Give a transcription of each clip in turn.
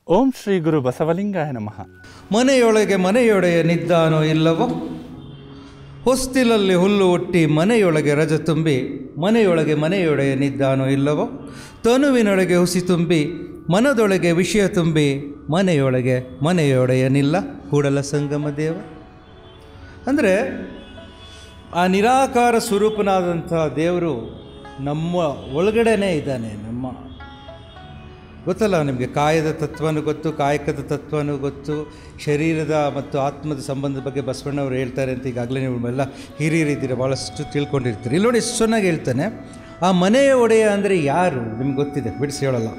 ಓಂ ಶ್ರೀ ಗುರು ಬಸವಲಿಂಗಾಯ ನಮಃ ಮನೆಯೊಳಗೆ ಮನೆಯೊಡೆಯ ನಿದ್ದಾನೋ ಇಲ್ಲವೋ ಹೊಸ್ತಿಲಲ್ಲಿ ಹುಲ್ಲು ಹುಟ್ಟಿ ಮನೆಯೊಳಗೆ ರಜ ತುಂಬಿ ಮನೆಯೊಳಗೆ ಮನೆಯೊಡೆಯ ನಿದ್ದಾನೋ ಇಲ್ಲವೋ ತನುವಿನೊಳಗೆ ಹುಸಿ ತುಂಬಿ ಮನದೊಳಗೆ ವಿಷಯ ತುಂಬಿ ಮನೆಯೊಳಗೆ ಮನೆಯೊಡೆಯನಿಲ್ಲ ಕೂಡಲ ಸಂಗಮ ದೇವ ಅಂದರೆ ಆ ನಿರಾಕಾರ ಸ್ವರೂಪನಾದಂಥ ದೇವರು ನಮ್ಮ ಒಳಗಡೆನೇ ಇದ್ದಾನೆ ನಮ್ಮ ಗೊತ್ತಲ್ಲ ನಿಮಗೆ ಕಾಯದ ತತ್ವನೂ ಗೊತ್ತು ಕಾಯಕದ ತತ್ವನೂ ಗೊತ್ತು ಶರೀರದ ಮತ್ತು ಆತ್ಮದ ಸಂಬಂಧದ ಬಗ್ಗೆ ಬಸವಣ್ಣವರು ಹೇಳ್ತಾರೆ ಅಂತ ಈಗಾಗಲೇ ನೀವು ಎಲ್ಲ ಹಿರಿಯರಿದ್ದೀರ ಭಾಳಷ್ಟು ತಿಳ್ಕೊಂಡಿರ್ತೀರಿ ಇಲ್ಲಿ ನೋಡಿ ಎಷ್ಟು ಚೆನ್ನಾಗಿ ಹೇಳ್ತಾನೆ ಆ ಮನೆಯ ಒಡೆಯ ಅಂದರೆ ಯಾರು ನಿಮ್ಗೆ ಗೊತ್ತಿದೆ ಬಿಡಿಸಿ ಹೇಳಲ್ಲ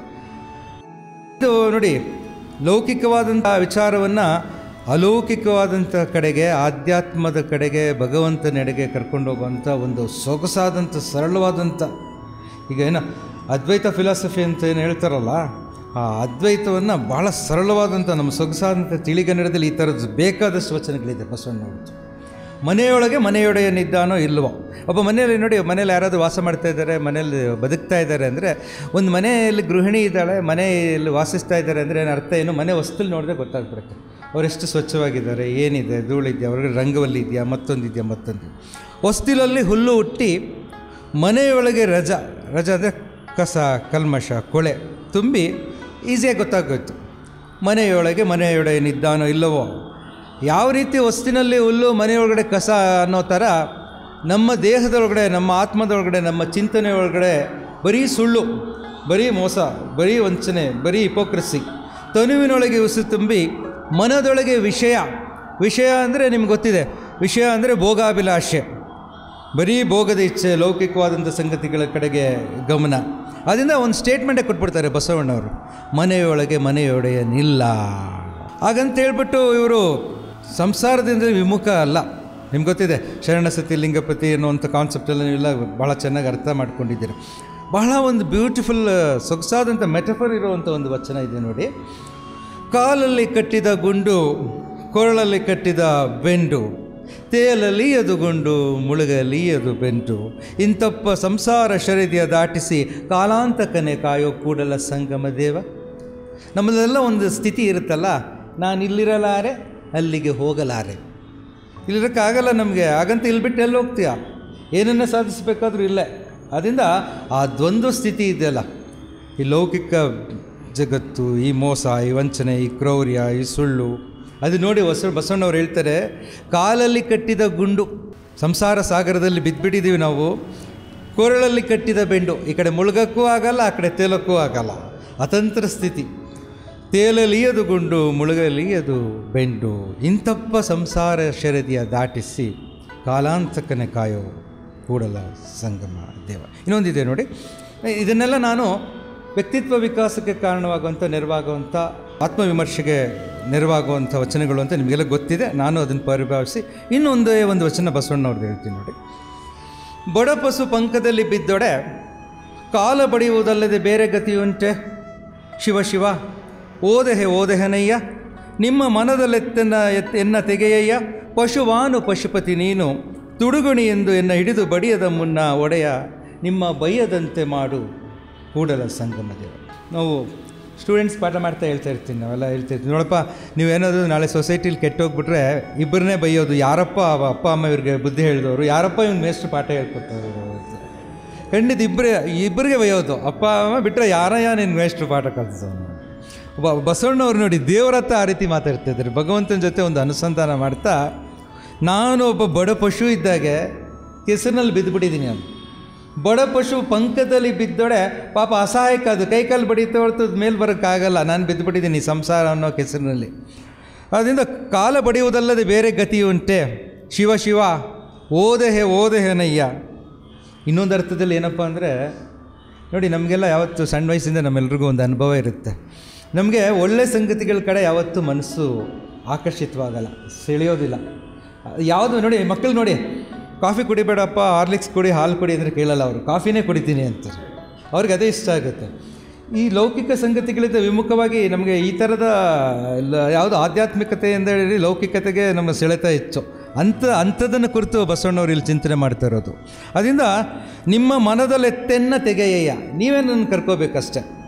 ಇದು ನೋಡಿ ಲೌಕಿಕವಾದಂಥ ವಿಚಾರವನ್ನು ಅಲೌಕಿಕವಾದಂಥ ಕಡೆಗೆ ಆಧ್ಯಾತ್ಮದ ಕಡೆಗೆ ಭಗವಂತನೆಡೆಗೆ ಕರ್ಕೊಂಡು ಹೋಗುವಂಥ ಒಂದು ಸೊಗಸಾದಂಥ ಸರಳವಾದಂಥ ಈಗ ಏನೋ ಅದ್ವೈತ ಫಿಲಾಸಫಿ ಅಂತ ಏನು ಹೇಳ್ತಾರಲ್ಲ ಆ ಅದ್ವೈತವನ್ನು ಭಾಳ ಸರಳವಾದಂಥ ನಮ್ಮ ಸೊಗಸಾದಂಥ ತಿಳಿಗನ್ನಡದಲ್ಲಿ ಈ ಥರದ್ದು ಬೇಕಾದಷ್ಟು ವಚನಗಳಿದೆ ಬಸವಣ್ಣವ್ರದ್ದು ಮನೆಯೊಳಗೆ ಮನೆಯೊಡೆಯನಿದ್ದಾನೋ ಇಲ್ವೋ ಒಬ್ಬ ಮನೆಯಲ್ಲಿ ನೋಡಿ ಮನೇಲಿ ಯಾರಾದರೂ ವಾಸ ಮಾಡ್ತಾ ಇದ್ದಾರೆ ಮನೆಯಲ್ಲಿ ಬದುಕ್ತಾ ಇದ್ದಾರೆ ಅಂದರೆ ಒಂದು ಮನೆಯಲ್ಲಿ ಗೃಹಿಣಿ ಇದ್ದಾಳೆ ಮನೆಯಲ್ಲಿ ವಾಸಿಸ್ತಾ ಇದ್ದಾರೆ ಅಂದರೆ ಏನು ಅರ್ಥ ಏನು ಮನೆ ವಸ್ತುಲಿ ನೋಡಿದ್ರೆ ಗೊತ್ತಾಗ್ಬಿಡುತ್ತೆ ಅವರೆಷ್ಟು ಸ್ವಚ್ಛವಾಗಿದ್ದಾರೆ ಏನಿದೆ ಧೂಳಿದೆಯಾ ಹೊರಗಡೆ ರಂಗವಲ್ಲಿ ಇದೆಯಾ ಮತ್ತೊಂದಿದೆಯಾ ಮತ್ತೊಂದು ಹೊಸ್ತಿಲಲ್ಲಿ ಹುಲ್ಲು ಹುಟ್ಟಿ ಮನೆಯೊಳಗೆ ರಜ ರಜ ಅಂದರೆ ಕಸ ಕಲ್ಮಶ ಕೊಳೆ ತುಂಬಿ ಈಸಿಯಾಗಿ ಗೊತ್ತಾಗೋಯ್ತು ಮನೆಯೊಳಗೆ ಮನೆಯೊಡೆಯನಿದ್ದಾನೋ ಇಲ್ಲವೋ ಯಾವ ರೀತಿ ಹೊಸ್ತಿನಲ್ಲಿ ಹುಲ್ಲು ಮನೆಯೊಳಗಡೆ ಕಸ ಅನ್ನೋ ಥರ ನಮ್ಮ ದೇಹದೊಳಗಡೆ ನಮ್ಮ ಆತ್ಮದೊಳಗಡೆ ನಮ್ಮ ಚಿಂತನೆ ಒಳಗಡೆ ಬರೀ ಸುಳ್ಳು ಬರೀ ಮೋಸ ಬರೀ ವಂಚನೆ ಬರೀ ಹಿಪೋಕ್ರಸಿ ತನುವಿನೊಳಗೆ ಉಸು ತುಂಬಿ ಮನದೊಳಗೆ ವಿಷಯ ವಿಷಯ ಅಂದರೆ ನಿಮ್ಗೆ ಗೊತ್ತಿದೆ ವಿಷಯ ಅಂದರೆ ಭೋಗಾಭಿಲಾಷೆ ಬರೀ ಭೋಗದ ಇಚ್ಛೆ ಲೌಕಿಕವಾದಂಥ ಸಂಗತಿಗಳ ಕಡೆಗೆ ಗಮನ ಅದರಿಂದ ಒಂದು ಸ್ಟೇಟ್ಮೆಂಟೇ ಕೊಟ್ಬಿಡ್ತಾರೆ ಬಸವಣ್ಣವರು ಮನೆಯೊಳಗೆ ಮನೆಯೊಡೆಯನಿಲ್ಲ ಹಾಗಂತ ಹೇಳ್ಬಿಟ್ಟು ಇವರು ಸಂಸಾರದಿಂದ ವಿಮುಖ ಅಲ್ಲ ನಿಮ್ಗೆ ಗೊತ್ತಿದೆ ಶರಣಸತಿ ಲಿಂಗಪತಿ ಅನ್ನುವಂಥ ಕಾನ್ಸೆಪ್ಟೆಲ್ಲ ನೀವೆಲ್ಲ ಭಾಳ ಚೆನ್ನಾಗಿ ಅರ್ಥ ಮಾಡ್ಕೊಂಡಿದ್ದೀರಿ ಬಹಳ ಒಂದು ಬ್ಯೂಟಿಫುಲ್ ಸೊಗಸಾದಂಥ ಮೆಟಫರ್ ಇರುವಂಥ ಒಂದು ವಚನ ಇದೆ ನೋಡಿ ಕಾಲಲ್ಲಿ ಕಟ್ಟಿದ ಗುಂಡು ಕೊರಳಲ್ಲಿ ಕಟ್ಟಿದ ಬೆಂಡು ತೇಲಲ್ಲಿ ಅದು ಗುಂಡು ಮುಳುಗಲಿ ಅದು ಬೆಂಟು ಇಂತಪ್ಪ ಸಂಸಾರ ಶರೀದಿಯ ದಾಟಿಸಿ ಕಾಲಾಂತಕನೆ ಕಾಯೋ ಕೂಡಲ ಸಂಗಮ ದೇವ ನಮ್ಮದೆಲ್ಲ ಒಂದು ಸ್ಥಿತಿ ಇರುತ್ತಲ್ಲ ನಾನು ಇಲ್ಲಿರಲಾರೆ ಅಲ್ಲಿಗೆ ಹೋಗಲಾರೆ ಇಲ್ಲಿರೋಕ್ಕಾಗಲ್ಲ ನಮಗೆ ಹಾಗಂತ ಇಲ್ಲಿ ಬಿಟ್ಟು ಎಲ್ಲಿ ಹೋಗ್ತೀಯ ಏನನ್ನ ಸಾಧಿಸಬೇಕಾದ್ರೂ ಇಲ್ಲೇ ಅದರಿಂದ ಆ ದ್ವಂದ್ವ ಸ್ಥಿತಿ ಇದೆಯಲ್ಲ ಈ ಲೌಕಿಕ ಜಗತ್ತು ಈ ಮೋಸ ಈ ವಂಚನೆ ಈ ಕ್ರೌರ್ಯ ಈ ಸುಳ್ಳು ಅದು ನೋಡಿ ಹೊಸ ಬಸವಣ್ಣವ್ರು ಹೇಳ್ತಾರೆ ಕಾಲಲ್ಲಿ ಕಟ್ಟಿದ ಗುಂಡು ಸಂಸಾರ ಸಾಗರದಲ್ಲಿ ಬಿದ್ದುಬಿಟ್ಟಿದ್ದೀವಿ ನಾವು ಕೊರಳಲ್ಲಿ ಕಟ್ಟಿದ ಬೆಂಡು ಈ ಕಡೆ ಮುಳುಗಕ್ಕೂ ಆಗಲ್ಲ ಆ ಕಡೆ ತೇಲಕ್ಕೂ ಆಗಲ್ಲ ಅತಂತ್ರ ಸ್ಥಿತಿ ತೇಲಲಿ ಅದು ಗುಂಡು ಮುಳುಗಲಿ ಅದು ಬೆಂಡು ಇಂತಪ್ಪ ಸಂಸಾರ ಶರದಿಯ ದಾಟಿಸಿ ಕಾಲಾಂತಕನೆ ಕಾಯೋ ಕೂಡಲ ಸಂಗಮ ದೇವ ಇನ್ನೊಂದಿದೆ ನೋಡಿ ಇದನ್ನೆಲ್ಲ ನಾನು ವ್ಯಕ್ತಿತ್ವ ವಿಕಾಸಕ್ಕೆ ಕಾರಣವಾಗುವಂಥ ನೆರವಾಗುವಂಥ ಆತ್ಮವಿಮರ್ಶೆಗೆ ನೆರವಾಗುವಂಥ ವಚನಗಳು ಅಂತ ನಿಮಗೆಲ್ಲ ಗೊತ್ತಿದೆ ನಾನು ಅದನ್ನು ಪರಿಭಾವಿಸಿ ಇನ್ನೊಂದೇ ಒಂದು ವಚನ ಬಸವಣ್ಣವ್ರದ್ದು ಹೇಳ್ತೀನಿ ನೋಡಿ ಬಡ ಪಶು ಪಂಕದಲ್ಲಿ ಬಿದ್ದೊಡೆ ಕಾಲ ಬಡಿಯುವುದಲ್ಲದೆ ಬೇರೆ ಗತಿಯುಂಟೆ ಶಿವ ಶಿವ ಓದೆಹೆ ಓದೆಹನಯ್ಯ ನಿಮ್ಮ ಮನದಲ್ಲೆತ್ತನ ಎತ್ ಎನ್ನ ತೆಗೆಯಯ್ಯ ಪಶುವಾನು ಪಶುಪತಿ ನೀನು ತುಡುಗುಣಿ ಎಂದು ಎನ್ನ ಹಿಡಿದು ಬಡಿಯದ ಮುನ್ನ ಒಡೆಯ ನಿಮ್ಮ ಬೈಯದಂತೆ ಮಾಡು ಕೂಡಲ ಸಂಗಮ ದೇವ ನಾವು ಸ್ಟೂಡೆಂಟ್ಸ್ ಪಾಠ ಮಾಡ್ತಾ ಹೇಳ್ತಾ ಇರ್ತೀನಿ ನಾವೆಲ್ಲ ಹೇಳ್ತಾ ಇರ್ತೀವಿ ನೋಡಪ್ಪ ನೀವೇನಾದರೂ ನಾಳೆ ಸೊಸೈಟಿಲಿ ಕೆಟ್ಟೋಗ್ಬಿಟ್ರೆ ಇಬ್ಬರನ್ನೇ ಬೈಯೋದು ಯಾರಪ್ಪ ಅವ ಅಪ್ಪ ಅಮ್ಮ ಇವ್ರಿಗೆ ಬುದ್ಧಿ ಹೇಳಿದವರು ಯಾರಪ್ಪ ಇವ್ನು ಮೇಷ್ಟ್ರು ಪಾಠ ಹೇಳ್ಕೊಟ್ಟವರು ಖಂಡಿತ ಇಬ್ಬರೇ ಇಬ್ಬರಿಗೆ ಬೈಯೋದು ಅಪ್ಪ ಅಮ್ಮ ಬಿಟ್ಟರೆ ಯಾರಯ್ಯ ನಿನ್ನ ಮೇಷ್ಟ್ರು ಪಾಠ ಕಲಿಸೋನು ಒಬ್ಬ ಬಸವಣ್ಣವ್ರು ನೋಡಿ ದೇವರ ಹತ್ರ ಆ ರೀತಿ ಮಾತಾಡ್ತಿದ್ದಾರೆ ಭಗವಂತನ ಜೊತೆ ಒಂದು ಅನುಸಂಧಾನ ಮಾಡ್ತಾ ನಾನು ಒಬ್ಬ ಬಡ ಪಶು ಇದ್ದಾಗೆ ಕೆಸರಿನಲ್ಲಿ ಬಿದ್ದುಬಿಟ್ಟಿದ್ದೀನಿ ನಾನು ಬಡ ಪಶು ಪಂಕದಲ್ಲಿ ಬಿದ್ದೊಡೆ ಪಾಪ ಅಸಹಾಯಕ ಅದು ಕೈಕಾಲು ಬಡಿತಾ ಹೊರತು ಮೇಲೆ ಬರೋಕ್ಕಾಗಲ್ಲ ನಾನು ಬಿದ್ದುಬಿಟ್ಟಿದ್ದೀನಿ ಸಂಸಾರ ಅನ್ನೋ ಕೆಸರಿನಲ್ಲಿ ಅದರಿಂದ ಕಾಲ ಬಡಿಯುವುದಲ್ಲದೆ ಬೇರೆ ಗತಿ ಉಂಟೆ ಶಿವ ಶಿವ ಓದೆಹೆ ಓದೆಹೆನಯ್ಯ ಇನ್ನೊಂದು ಅರ್ಥದಲ್ಲಿ ಏನಪ್ಪ ಅಂದರೆ ನೋಡಿ ನಮಗೆಲ್ಲ ಯಾವತ್ತು ಸಣ್ಣ ವಯಸ್ಸಿಂದ ನಮ್ಮೆಲ್ರಿಗೂ ಒಂದು ಅನುಭವ ಇರುತ್ತೆ ನಮಗೆ ಒಳ್ಳೆ ಸಂಗತಿಗಳ ಕಡೆ ಯಾವತ್ತೂ ಮನಸ್ಸು ಆಕರ್ಷಿತವಾಗಲ್ಲ ಸೆಳೆಯೋದಿಲ್ಲ ಯಾವುದು ನೋಡಿ ಮಕ್ಕಳು ನೋಡಿ ಕಾಫಿ ಕುಡಿಬೇಡಪ್ಪ ಹಾರ್ಲಿಕ್ಸ್ ಕುಡಿ ಹಾಲು ಕುಡಿ ಅಂದರೆ ಕೇಳಲ್ಲ ಅವರು ಕಾಫಿನೇ ಕುಡಿತೀನಿ ಅಂತಾರೆ ಅವ್ರಿಗೆ ಅದೇ ಇಷ್ಟ ಆಗುತ್ತೆ ಈ ಲೌಕಿಕ ಸಂಗತಿಗಳಿಂದ ವಿಮುಖವಾಗಿ ನಮಗೆ ಈ ಥರದ ಲ- ಯಾವುದು ಆಧ್ಯಾತ್ಮಿಕತೆ ಅಂತ ಹೇಳಿ ಲೌಕಿಕತೆಗೆ ನಮ್ಮ ಸೆಳೆತ ಹೆಚ್ಚು ಅಂಥ ಅಂಥದನ್ನು ಕುರಿತು ಬಸವಣ್ಣವ್ರು ಇಲ್ಲಿ ಚಿಂತನೆ ಮಾಡ್ತಾ ಇರೋದು ಅದರಿಂದ ನಿಮ್ಮ ಮನದಲ್ಲೆತ್ತೆನ್ನ ತೆಗೆಯಯ್ಯ ನೀವೇ ನನ್ನ ಕರ್ಕೋಬೇಕಷ್ಟೆ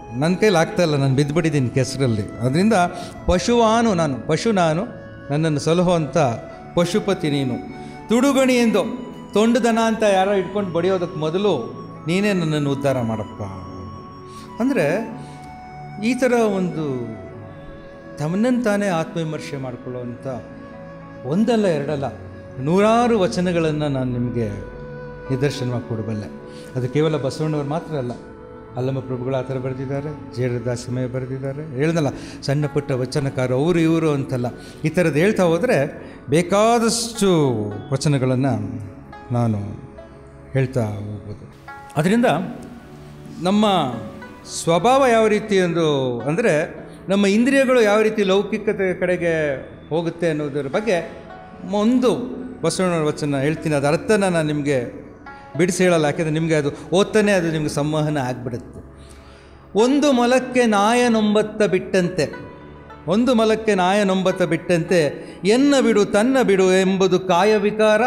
ನನ್ನ ಕೈಲಿ ಆಗ್ತಾ ಇಲ್ಲ ನಾನು ಬಿದ್ದುಬಿಟ್ಟಿದ್ದೀನಿ ಕೆಸರಲ್ಲಿ ಅದರಿಂದ ಪಶುವಾನು ನಾನು ಪಶು ನಾನು ನನ್ನನ್ನು ಸಲಹುವಂಥ ಪಶುಪತಿ ನೀನು ತುಡುಗಣಿ ಎಂದು ತೊಂಡು ದನ ಅಂತ ಯಾರೋ ಇಟ್ಕೊಂಡು ಬಡಿಯೋದಕ್ಕೆ ಮೊದಲು ನೀನೇ ನನ್ನನ್ನು ಉದ್ಧಾರ ಮಾಡಪ್ಪ ಅಂದರೆ ಈ ಥರ ಒಂದು ತಮ್ಮನ್ನು ತಾನೇ ಆತ್ಮವಿಮರ್ಶೆ ಮಾಡಿಕೊಳ್ಳುವಂಥ ಒಂದಲ್ಲ ಎರಡಲ್ಲ ನೂರಾರು ವಚನಗಳನ್ನು ನಾನು ನಿಮಗೆ ನಿದರ್ಶನವಾಗಿ ಕೊಡಬಲ್ಲೆ ಅದು ಕೇವಲ ಬಸವಣ್ಣವ್ರು ಮಾತ್ರ ಅಲ್ಲ ಅಲ್ಲಮ್ಮ ಪ್ರಭುಗಳು ಆ ಥರ ಬರೆದಿದ್ದಾರೆ ಜೇಡದಾಸಿಮಯ ಬರೆದಿದ್ದಾರೆ ಹೇಳ್ದಲ್ಲ ಸಣ್ಣ ಪುಟ್ಟ ವಚನಕಾರ ಅವರು ಇವರು ಅಂತಲ್ಲ ಈ ಥರದ್ದು ಹೇಳ್ತಾ ಹೋದರೆ ಬೇಕಾದಷ್ಟು ವಚನಗಳನ್ನು ನಾನು ಹೇಳ್ತಾ ಹೋಗ್ಬೋದು ಅದರಿಂದ ನಮ್ಮ ಸ್ವಭಾವ ಯಾವ ರೀತಿ ಎಂದು ಅಂದರೆ ನಮ್ಮ ಇಂದ್ರಿಯಗಳು ಯಾವ ರೀತಿ ಲೌಕಿಕತೆ ಕಡೆಗೆ ಹೋಗುತ್ತೆ ಅನ್ನೋದರ ಬಗ್ಗೆ ಒಂದು ಬಸವಣ್ಣನ ವಚನ ಹೇಳ್ತೀನಿ ಅದು ಅರ್ಥನ ನಾನು ನಿಮಗೆ ಬಿಡಿಸಿ ಹೇಳಲ್ಲ ಯಾಕೆಂದರೆ ನಿಮಗೆ ಅದು ಓದ್ತಾನೆ ಅದು ನಿಮಗೆ ಸಂವಹನ ಆಗಿಬಿಡುತ್ತೆ ಒಂದು ಮೊಲಕ್ಕೆ ನಾಯನೊಂಬತ್ತ ಬಿಟ್ಟಂತೆ ಒಂದು ಮೊಲಕ್ಕೆ ನಾಯನೊಂಬತ್ತ ಬಿಟ್ಟಂತೆ ಎನ್ನ ಬಿಡು ತನ್ನ ಬಿಡು ಎಂಬುದು ಕಾಯ ವಿಕಾರ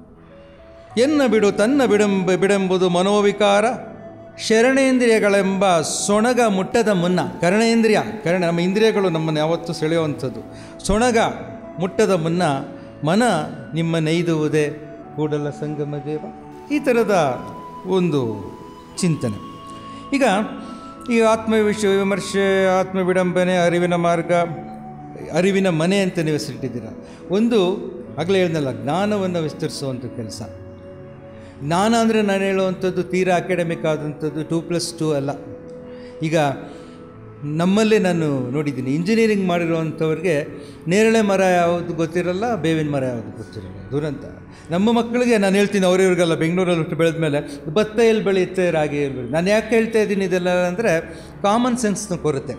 ಎನ್ನ ಬಿಡು ತನ್ನ ಬಿಡೆಂಬ ಬಿಡೆಂಬುದು ಮನೋವಿಕಾರ ಶರಣೇಂದ್ರಿಯಗಳೆಂಬ ಸೊಣಗ ಮುಟ್ಟದ ಮುನ್ನ ಕರ್ಣೇಂದ್ರಿಯ ಕರ್ಣ ನಮ್ಮ ಇಂದ್ರಿಯಗಳು ನಮ್ಮನ್ನು ಯಾವತ್ತೂ ಸೆಳೆಯುವಂಥದ್ದು ಸೊಣಗ ಮುಟ್ಟದ ಮುನ್ನ ಮನ ನಿಮ್ಮ ನೈದುವುದೇ ಕೂಡಲ ಸಂಗಮ ದೇವ ಈ ಥರದ ಒಂದು ಚಿಂತನೆ ಈಗ ಈ ಆತ್ಮ ವಿಶ್ವ ವಿಮರ್ಶೆ ಆತ್ಮ ವಿಡಂಬನೆ ಅರಿವಿನ ಮಾರ್ಗ ಅರಿವಿನ ಮನೆ ಅಂತ ನೀವು ಹೆಸರಿಟ್ಟಿದ್ದೀರ ಒಂದು ಆಗಲೇ ಹೇಳ್ದಲ್ಲ ಜ್ಞಾನವನ್ನು ವಿಸ್ತರಿಸುವಂಥ ಕೆಲಸ ಜ್ಞಾನ ಅಂದರೆ ನಾನು ಹೇಳುವಂಥದ್ದು ತೀರಾ ಅಕಾಡೆಮಿಕ್ ಆದಂಥದ್ದು ಟೂ ಪ್ಲಸ್ ಟೂ ಅಲ್ಲ ಈಗ ನಮ್ಮಲ್ಲೇ ನಾನು ನೋಡಿದ್ದೀನಿ ಇಂಜಿನಿಯರಿಂಗ್ ಮಾಡಿರುವಂಥವ್ರಿಗೆ ನೇರಳೆ ಮರ ಯಾವುದು ಗೊತ್ತಿರಲ್ಲ ಬೇವಿನ ಮರ ಯಾವುದು ಗೊತ್ತಿರಲ್ಲ ದುರಂತ ನಮ್ಮ ಮಕ್ಕಳಿಗೆ ನಾನು ಹೇಳ್ತೀನಿ ಅವ್ರಿವ್ರಿಗೆಲ್ಲ ಬೆಂಗಳೂರಲ್ಲಿ ಹುಟ್ಟು ಬೆಳೆದ ಮೇಲೆ ಭತ್ತ ಎಲ್ಲಿ ಬೆಳೆಯುತ್ತೆ ರಾಗಿ ಎಲ್ಲಿ ಬೆಳೆಯುತ್ತೆ ನಾನು ಯಾಕೆ ಹೇಳ್ತಾ ಇದ್ದೀನಿ ಇದೆಲ್ಲ ಅಂದರೆ ಕಾಮನ್ ಸೆನ್ಸ್ನ ಕೊರತೆ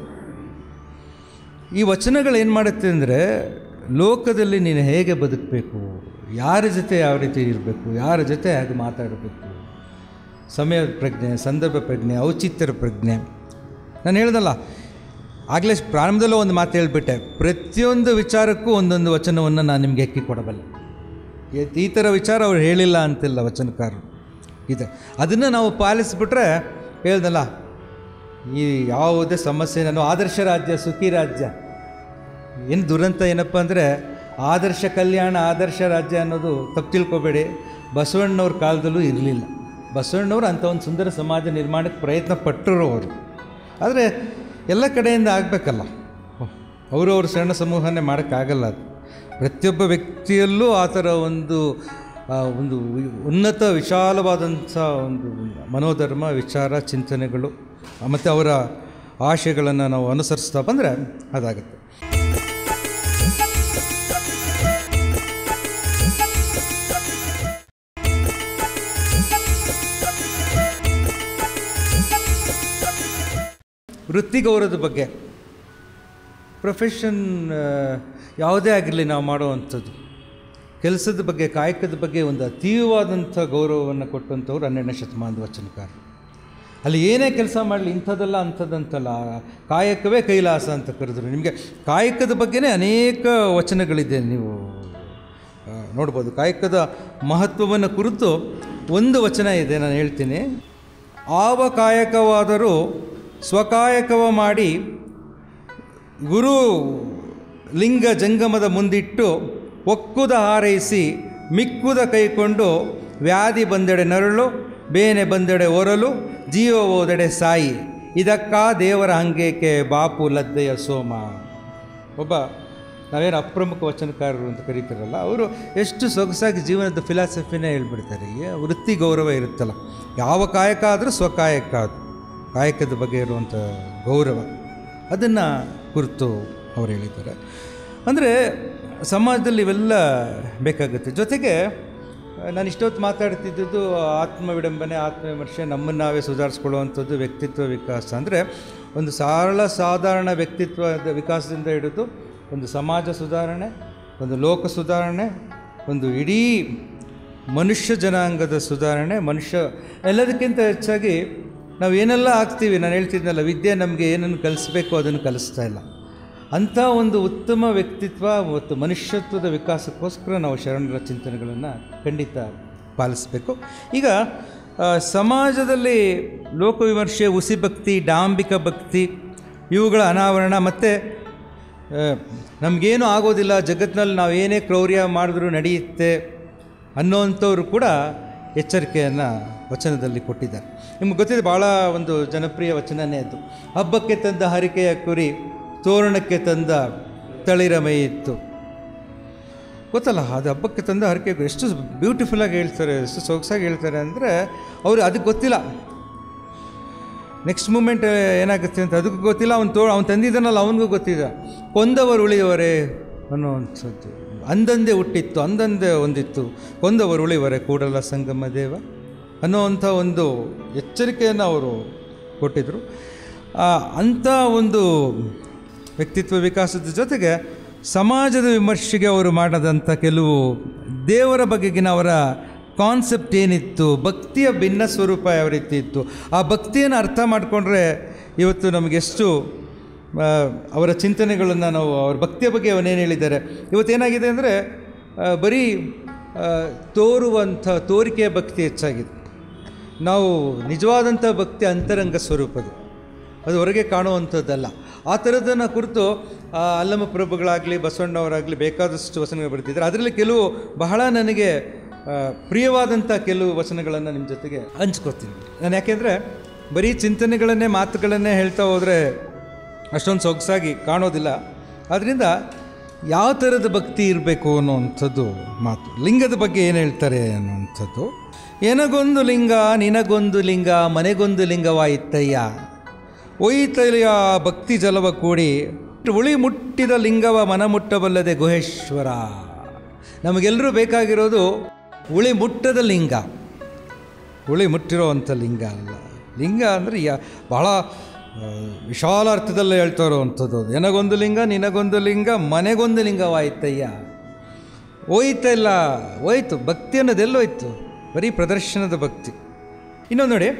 ಈ ವಚನಗಳು ಏನು ಮಾಡುತ್ತೆ ಅಂದರೆ ಲೋಕದಲ್ಲಿ ನೀನು ಹೇಗೆ ಬದುಕಬೇಕು ಯಾರ ಜೊತೆ ಯಾವ ರೀತಿ ಇರಬೇಕು ಯಾರ ಜೊತೆ ಹೇಗೆ ಮಾತಾಡಬೇಕು ಸಮಯ ಪ್ರಜ್ಞೆ ಸಂದರ್ಭ ಪ್ರಜ್ಞೆ ಔಚಿತ್ಯರ ಪ್ರಜ್ಞೆ ನಾನು ಹೇಳ್ದಲ್ಲ ಆಗಲೇ ಪ್ರಾರಂಭದಲ್ಲೂ ಒಂದು ಮಾತು ಹೇಳಿಬಿಟ್ಟೆ ಪ್ರತಿಯೊಂದು ವಿಚಾರಕ್ಕೂ ಒಂದೊಂದು ವಚನವನ್ನು ನಾನು ನಿಮಗೆ ಎಕ್ಕಿ ಕೊಡಬಲ್ಲೆ ಈ- ಈ ಥರ ವಿಚಾರ ಅವ್ರು ಹೇಳಿಲ್ಲ ಅಂತಿಲ್ಲ ವಚನಕಾರರು ಇದೆ ಅದನ್ನು ನಾವು ಪಾಲಿಸ್ಬಿಟ್ರೆ ಹೇಳ್ದಲ್ಲ ಈ ಯಾವುದೇ ಸಮಸ್ಯೆ ನಾನು ಆದರ್ಶ ರಾಜ್ಯ ಸುಖಿ ರಾಜ್ಯ ಏನು ದುರಂತ ಏನಪ್ಪ ಅಂದರೆ ಆದರ್ಶ ಕಲ್ಯಾಣ ಆದರ್ಶ ರಾಜ್ಯ ಅನ್ನೋದು ತಪ್ಪು ತಿಳ್ಕೊಬೇಡಿ ಬಸವಣ್ಣವ್ರ ಕಾಲದಲ್ಲೂ ಇರಲಿಲ್ಲ ಬಸವಣ್ಣವ್ರು ಅಂಥ ಒಂದು ಸುಂದರ ಸಮಾಜ ನಿರ್ಮಾಣಕ್ಕೆ ಪ್ರಯತ್ನ ಪಟ್ಟರು ಅವರು ಆದರೆ ಎಲ್ಲ ಕಡೆಯಿಂದ ಆಗಬೇಕಲ್ಲ ಅವರು ಅವ್ರ ಶರಣ ಸಮೂಹನೇ ಮಾಡೋಕ್ಕಾಗಲ್ಲ ಅದು ಪ್ರತಿಯೊಬ್ಬ ವ್ಯಕ್ತಿಯಲ್ಲೂ ಆ ಥರ ಒಂದು ಆ, ಒಂದು ವಿ- ಉನ್ನತ ವಿಶಾಲವಾದಂಥ ಒಂದು ಮನೋಧರ್ಮ ವಿಚಾರ ಚಿಂತನೆಗಳು ಮತ್ತು ಅವರ ಆಶಯಗಳನ್ನು ನಾವು ಅನುಸರಿಸ್ತಾ ಬಂದರೆ ಅದಾಗುತ್ತೆ ವೃತ್ತಿ ಗೌರವದ ಬಗ್ಗೆ ಪ್ರೊಫೆಷನ್ ಯಾವುದೇ ಆಗಿರಲಿ ನಾವು ಮಾಡುವಂಥದ್ದು ಕೆಲಸದ ಬಗ್ಗೆ ಕಾಯಕದ ಬಗ್ಗೆ ಒಂದು ಅತೀವವಾದಂಥ ಗೌರವವನ್ನು ಕೊಟ್ಟಂಥವ್ರು ಹನ್ನೆರಡನೇ ಶತಮಾನದ ವಚನಕಾರರು ಅಲ್ಲಿ ಏನೇ ಕೆಲಸ ಮಾಡಲಿ ಇಂಥದ್ದಲ್ಲ ಅಂಥದ್ದಂತಲ್ಲ ಕಾಯಕವೇ ಕೈಲಾಸ ಅಂತ ಕರೆದ್ರು ನಿಮಗೆ ಕಾಯಕದ ಬಗ್ಗೆನೇ ಅನೇಕ ವಚನಗಳಿದೆ ನೀವು ಆ, ನೋಡ್ಬೋದು ಕಾಯಕದ ಮಹತ್ವವನ್ನು ಕುರಿತು ಒಂದು ವಚನ ಇದೆ ನಾನು ಹೇಳ್ತೀನಿ ಆವ ಕಾಯಕವಾದರೂ ಸ್ವಕಾಯಕವ ಮಾಡಿ ಗುರು ಲಿಂಗ ಜಂಗಮದ ಮುಂದಿಟ್ಟು ಒಕ್ಕುದ ಹಾರೈಸಿ ಮಿಕ್ಕುದ ಕೈಕೊಂಡು ವ್ಯಾಧಿ ಬಂದೆಡೆ ನರಳು ಬೇನೆ ಬಂದೆಡೆ ಒರಲು ಜೀವ ಹೋದೆಡೆ ಸಾಯಿ ಇದಕ್ಕ ದೇವರ ಹಂಗೇಕೆ ಬಾಪು ಲದ್ದೆಯ ಸೋಮ ಒಬ್ಬ ನಾವೇನು ಅಪ್ರಮುಖ ವಚನಕಾರರು ಅಂತ ಕರೀತಾರಲ್ಲ ಅವರು ಎಷ್ಟು ಸೊಗಸಾಗಿ ಜೀವನದ ಫಿಲಾಸಫಿನೇ ಹೇಳ್ಬಿಡ್ತಾರೆ ಈ ವೃತ್ತಿ ಗೌರವ ಇರುತ್ತಲ್ಲ ಯಾವ ಕಾಯಕ ಆದರೂ ಸ್ವಕಾಯಕ ಅದು ಕಾಯಕದ ಬಗ್ಗೆ ಇರುವಂಥ ಗೌರವ ಅದನ್ನು ಕುರಿತು ಅವ್ರು ಹೇಳಿದ್ದಾರೆ ಅಂದರೆ ಸಮಾಜದಲ್ಲಿ ಇವೆಲ್ಲ ಬೇಕಾಗುತ್ತೆ ಜೊತೆಗೆ ನಾನು ಇಷ್ಟೊತ್ತು ಮಾತಾಡ್ತಿದ್ದದ್ದು ಆತ್ಮ ವಿಡಂಬನೆ ಆತ್ಮವಿಮರ್ಶೆ ನಮ್ಮನ್ನು ನಾವೇ ಸುಧಾರಿಸ್ಕೊಳ್ಳುವಂಥದ್ದು ವ್ಯಕ್ತಿತ್ವ ವಿಕಾಸ ಅಂದರೆ ಒಂದು ಸರಳ ಸಾಧಾರಣ ವ್ಯಕ್ತಿತ್ವದ ವಿಕಾಸದಿಂದ ಹಿಡಿದು ಒಂದು ಸಮಾಜ ಸುಧಾರಣೆ ಒಂದು ಲೋಕ ಸುಧಾರಣೆ ಒಂದು ಇಡೀ ಮನುಷ್ಯ ಜನಾಂಗದ ಸುಧಾರಣೆ ಮನುಷ್ಯ ಎಲ್ಲದಕ್ಕಿಂತ ಹೆಚ್ಚಾಗಿ ನಾವು ಏನೆಲ್ಲ ಆಗ್ತೀವಿ ನಾನು ಹೇಳ್ತಿದ್ನಲ್ಲ ವಿದ್ಯೆ ನಮಗೆ ಏನನ್ನು ಕಲಿಸ್ಬೇಕು ಅದನ್ನು ಕಲಿಸ್ತಾ ಇಲ್ಲ ಅಂಥ ಒಂದು ಉತ್ತಮ ವ್ಯಕ್ತಿತ್ವ ಮತ್ತು ಮನುಷ್ಯತ್ವದ ವಿಕಾಸಕ್ಕೋಸ್ಕರ ನಾವು ಶರಣರ ಚಿಂತನೆಗಳನ್ನು ಖಂಡಿತ ಪಾಲಿಸಬೇಕು ಈಗ ಆ, ಸಮಾಜದಲ್ಲಿ ಲೋಕವಿಮರ್ಶೆ ಹುಸಿ ಭಕ್ತಿ ಡಾಂಬಿಕ ಭಕ್ತಿ ಇವುಗಳ ಅನಾವರಣ ಮತ್ತು ನಮಗೇನು ಆಗೋದಿಲ್ಲ ಜಗತ್ತಿನಲ್ಲಿ ನಾವು ಏನೇ ಕ್ರೌರ್ಯ ಮಾಡಿದ್ರೂ ನಡೆಯುತ್ತೆ ಅನ್ನೋವಂಥವ್ರು ಕೂಡ ಎಚ್ಚರಿಕೆಯನ್ನು ವಚನದಲ್ಲಿ ಕೊಟ್ಟಿದ್ದಾರೆ ನಿಮ್ಗೆ ಗೊತ್ತಿದೆ ಭಾಳ ಒಂದು ಜನಪ್ರಿಯ ವಚನನೇ ಅದು ಹಬ್ಬಕ್ಕೆ ತಂದ ಹರಿಕೆಯ ಕುರಿ ತೋರಣಕ್ಕೆ ತಂದ ತಳಿರ ಮೈ ಇತ್ತು ಗೊತ್ತಲ್ಲ ಅದು ಹಬ್ಬಕ್ಕೆ ತಂದ ಹರಕೆ ಎಷ್ಟು ಬ್ಯೂಟಿಫುಲ್ಲಾಗಿ ಹೇಳ್ತಾರೆ ಎಷ್ಟು ಸೊಗಸಾಗಿ ಹೇಳ್ತಾರೆ ಅಂದರೆ ಅವ್ರು ಅದಕ್ಕೆ ಗೊತ್ತಿಲ್ಲ ನೆಕ್ಸ್ಟ್ ಮೂಮೆಂಟ್ ಏನಾಗುತ್ತೆ ಅಂತ ಅದಕ್ಕೂ ಗೊತ್ತಿಲ್ಲ ಅವ್ನು ತೋ ಅವ್ನು ತಂದಿದ್ದಾನಲ್ಲ ಅವನಿಗೂ ಗೊತ್ತಿಲ್ಲ ಕೊಂದವರು ಉಳಿಯವರೇ ಅನ್ನುವಂಥದ್ದು ಅಂದಂದೇ ಹುಟ್ಟಿತ್ತು ಅಂದಂದೇ ಒಂದಿತ್ತು ಕೊಂದವರು ಉಳಿಯವರೇ ಕೂಡಲ ಸಂಗಮ ದೇವ ಅನ್ನುವಂಥ ಒಂದು ಎಚ್ಚರಿಕೆಯನ್ನು ಅವರು ಕೊಟ್ಟಿದ್ದರು ಆ, ಅಂಥ ಒಂದು ವ್ಯಕ್ತಿತ್ವ ವಿಕಾಸದ ಜೊತೆಗೆ ಸಮಾಜದ ವಿಮರ್ಶೆಗೆ ಅವರು ಮಾಡದಂಥ ಕೆಲವು ದೇವರ ಬಗೆಗಿನ ಅವರ ಕಾನ್ಸೆಪ್ಟ್ ಏನಿತ್ತು ಭಕ್ತಿಯ ಭಿನ್ನ ಸ್ವರೂಪ ಯಾವ ರೀತಿ ಇತ್ತು ಆ ಭಕ್ತಿಯನ್ನು ಅರ್ಥ ಮಾಡಿಕೊಂಡ್ರೆ ಇವತ್ತು ನಮಗೆಷ್ಟು ಆ, ಅವರ ಚಿಂತನೆಗಳನ್ನು ನಾವು ಅವ್ರ ಭಕ್ತಿಯ ಬಗ್ಗೆ ಅವನೇನು ಹೇಳಿದ್ದಾರೆ ಇವತ್ತೇನಾಗಿದೆ ಅಂದರೆ ಬರೀ ಆ, ತೋರುವಂಥ ತೋರಿಕೆಯ ಭಕ್ತಿ ಹೆಚ್ಚಾಗಿದೆ ನಾವು ನಿಜವಾದಂಥ ಭಕ್ತಿ ಅಂತರಂಗ ಸ್ವರೂಪದು ಅದು ಹೊರಗೆ ಕಾಣುವಂಥದ್ದಲ್ಲ ಆ ಥರದನ್ನು ಕುರಿತು ಆ, ಅಲ್ಲಮ ಪ್ರಭುಗಳಾಗಲಿ ಬಸವಣ್ಣವರಾಗಲಿ ಬೇಕಾದಷ್ಟು ವಚನಗಳು ಬರ್ತಿದ್ದಾರೆ ಅದರಲ್ಲಿ ಕೆಲವು ಬಹಳ ನನಗೆ ಆ, ಪ್ರಿಯವಾದಂಥ ಕೆಲವು ವಚನಗಳನ್ನು ನಿಮ್ಮ ಜೊತೆಗೆ ಹಂಚ್ಕೋತೀನಿ ನಾನು ಯಾಕೆಂದರೆ ಬರೀ ಚಿಂತನೆಗಳನ್ನೇ ಮಾತುಗಳನ್ನೇ ಹೇಳ್ತಾ ಹೋದರೆ ಅಷ್ಟೊಂದು ಸೊಗಸಾಗಿ ಕಾಣೋದಿಲ್ಲ ಆದ್ದರಿಂದ ಯಾವ ಥರದ ಭಕ್ತಿ ಇರಬೇಕು ಅನ್ನುವಂಥದ್ದು ಮಾತು ಲಿಂಗದ ಬಗ್ಗೆ ಏನು ಹೇಳ್ತಾರೆ ಅನ್ನುವಂಥದ್ದು ಏನಗೊಂದು ಲಿಂಗ ನಿನಗೊಂದು ಲಿಂಗ ಮನೆಗೊಂದು ಲಿಂಗವಾಯಿತಯ್ಯ ಒಯ್ತಯ್ಯ ಭಕ್ತಿ ಜಲವ ಕೂಡಿ ಉಳಿ ಮುಟ್ಟಿದ ಲಿಂಗವ ಮನ ಮುಟ್ಟಬಲ್ಲದೆ ಗುಹೇಶ್ವರ ನಮಗೆಲ್ಲರೂ ಬೇಕಾಗಿರೋದು ಉಳಿ ಮುಟ್ಟದ ಲಿಂಗ ಉಳಿ ಮುಟ್ಟಿರೋವಂಥ ಲಿಂಗ ಅಲ್ಲ ಲಿಂಗ ಅಂದರೆ ಯಾ ಭಾಳ ಆ, ವಿಶಾಲ ಅರ್ಥದಲ್ಲಿ ಹೇಳ್ತಾ ಇರೋವಂಥದ್ದು ಅದು. ನನಗೊಂದು ಲಿಂಗ ನಿನಗೊಂದು ಲಿಂಗ ಮನೆಗೊಂದು ಲಿಂಗವಾಯ್ತಯ್ಯ ಹೋಯ್ತಾ ಇಲ್ಲ ಹೋಯ್ತು ಭಕ್ತಿ ಅನ್ನೋದೆಲ್ಲೋಯ್ತು ಬರೀ ಪ್ರದರ್ಶನದ ಭಕ್ತಿ ಇನ್ನೊಂದು ನೋಡಿ